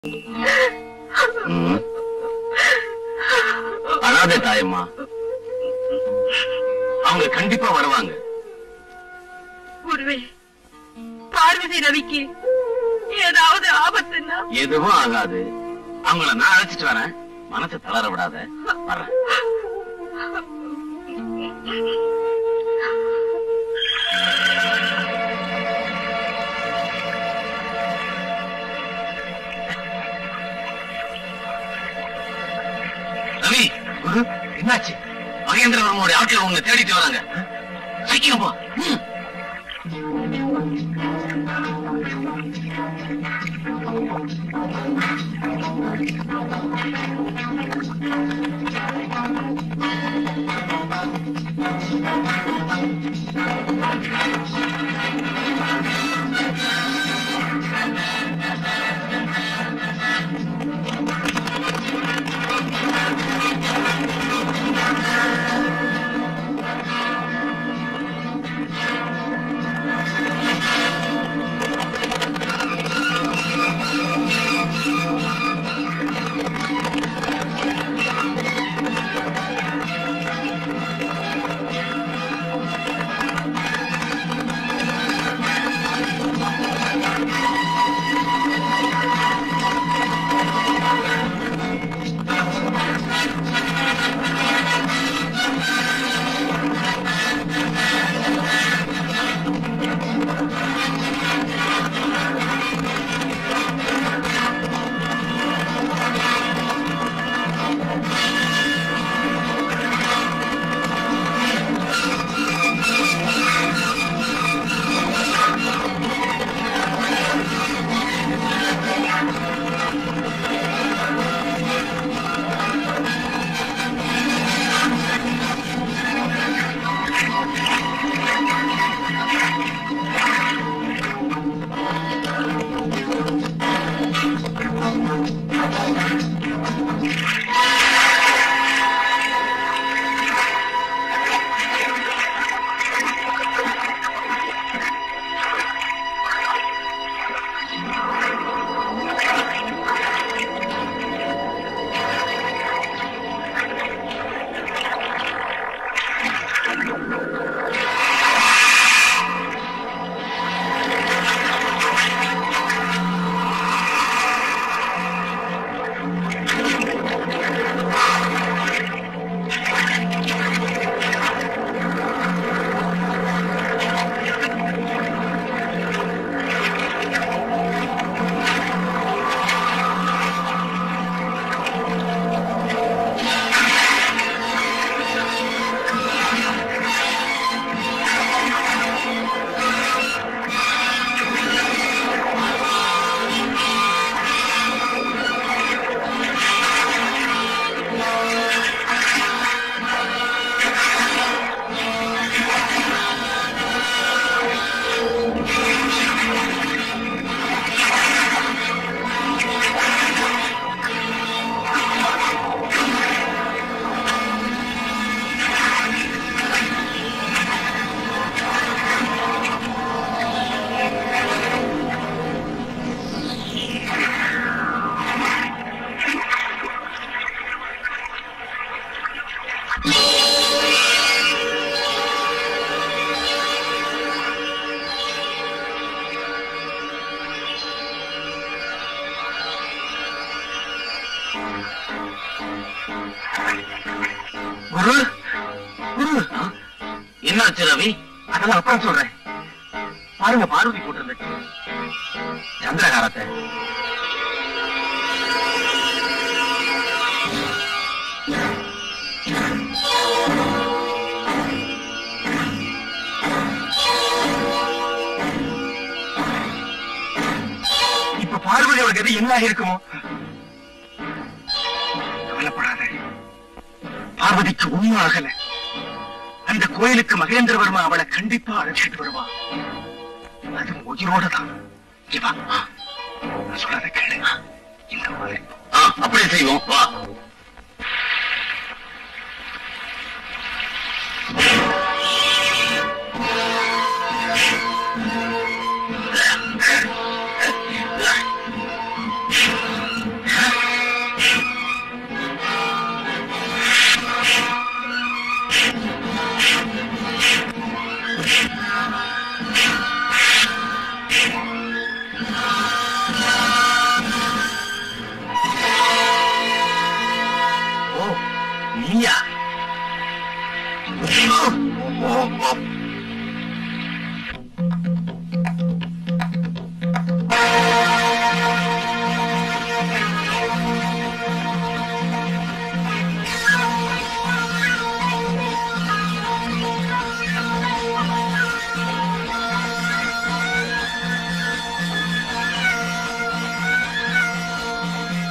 ம். அழாதே தாயம்மா அவங்க கண்டிப்பா வருவாங்க குருவே பார்வதி ரவிக்கு ஏதாவது ஆபத்துன்னா எதுவும் ஆகாது அவங்கள நான் அழைச்சிட்டு வரேன் மனசை தளர விடாத வர்றேன் ரவி குரு என்னாச்சு மகேந்திரவர்மனுடைய ஆட்கள் உங்களை தேடிட்டு வராங்க சீக்கிரம் போ ம். குரு குரு என்னாச்சு ரவி அதெல்லாம் அப்புறம் சொல்றேன் பாருங்க பார்வதி போட்டிருந்தது சந்திரகாரத்தை இப்ப பார்வதியோட கதி என்ன இருக்குமோ கவலைப்படாத பார்வதிக்கு உண்மை ஆகல அந்த கோயிலுக்கு மகேந்திரவர்மா அவளை கண்டிப்பா அழைச்சிட்டு வருவா அது உயிரோட தான் இங்க வா. நான் சொல்றத கேளு இந்த மாதிரி ஆ, அப்படியே செய்வோம் வா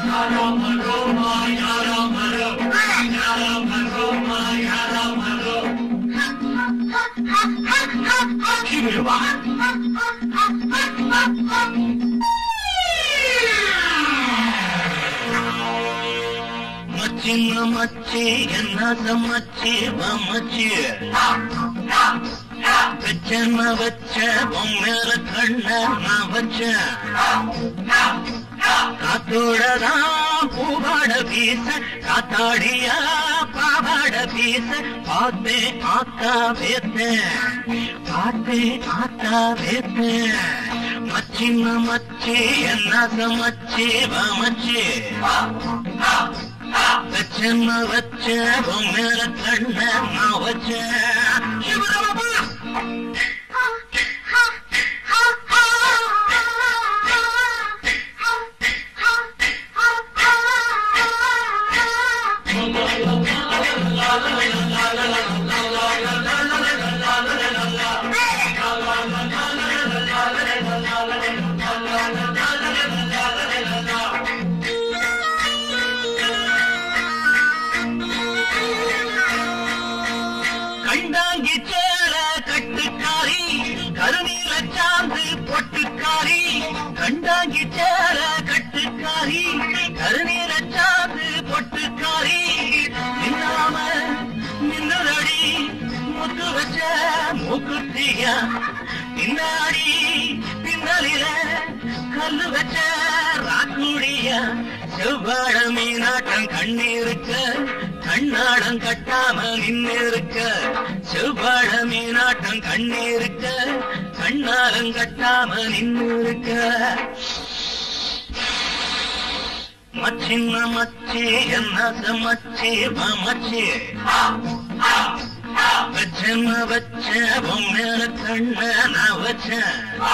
கீழிடுவா மச்சின்ன மச்சி என்ன சமச்சி மச்சி வச்சன வச்ச பொம்மேல கண்ண நான் வச்சேன் காத்தோடதான் பூவாட வீச காத்தாடியா பாவாட வீச பார்த்தேன் ஆத்தா வேத்தேன் பார்த்தேன் ஆத்தா வேத்தேன் மச்சின்ன மச்சி என்ன சமச்சி மச்சி வச்சன வச்ச பொம்மேல கண்ண நான் வச்சேன் சிவராமா கண்டாங்கி சேல கட்டுக்காரி கருநீல சாந்து பொட்டுக்காரி கண்டாங்கி சேல கட்டுக்காரி கருநீல சாந்து பொட்டுக்காரி நின்னாம நின்னுதடி முத்து வச்ச மூக்குத்தியா பின்னாடி பின்னலில கல்லு வச்ச ராக்குடியா செவ்வாழ மீனாட்டம் கண்ணீருக்க கண்ணாடம் கட்டாம நின்னிருக்க செவ்வாழ மீனாட்டம் கண்ணீருக்க கண்ணாடம் கட்டாம நின்னிருக்க மச்சின்ன மச்சி என்ன மச்சி மச்சி வச்சன வச்ச பொம்மேல கண்ண நான் வச்சேன்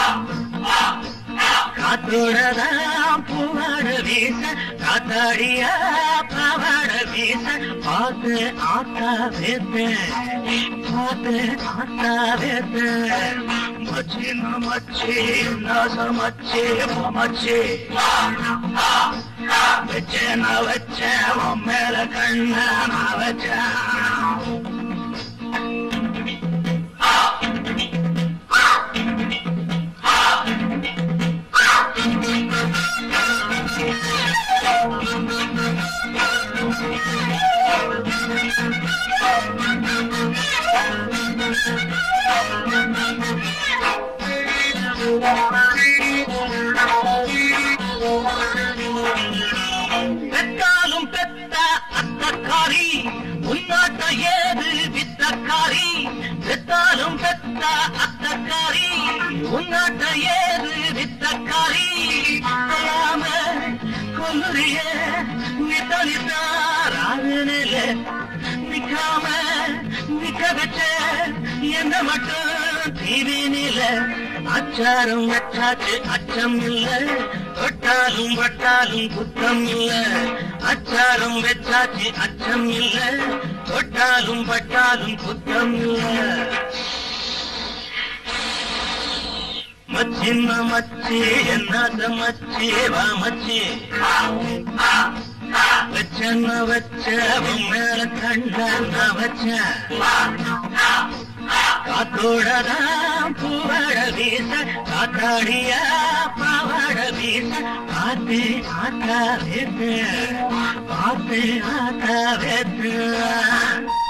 காத்தோடதான் பூவாட வீச காத்தாடியா பாவாட வீச பார்த்து ஆத்தா வேத்த பார்த்து ஆத்தா வேத்த மச்சின மச்சி நாச மச்சி மச்சி வச்சேன வச்ச மேல கண்ண நான் வச்சேன் பெற்றாலும் பெத்த அத்தக்காரி உன்னாட்ட ஏது வித்தக்காரி பெற்றாலும் பெத்த அத்தக்காரி உன்னாட்ட ஏது வித்தக்காரி கொல்லாம கொல்லுறிய நித்த நித்தாராகுனில நிக்காம நிக்க வச்ச என்ன மட்டும் தீவினில அச்சாரம் வச்சாச்சு அச்சம் இல்ல தொட்டாலும் வட்டாலும் குத்தம் இல்ல அச்சாரம் வச்சாச்சு அச்சம் இல்ல தொட்டாலும் பட்டாலும் குத்தம் இல்ல மச்சின்ன மச்சி என்ன மச்சி வா மச்சி வச்சன வச்ச மேல கண்ண நான் வச்சேன் காத்தோடதான் பூவாட வீச காத்தாடியா பாவாட வீச பார்த்து ஆத்தா வேத்து பார்த்து ஆத்தா வேத்து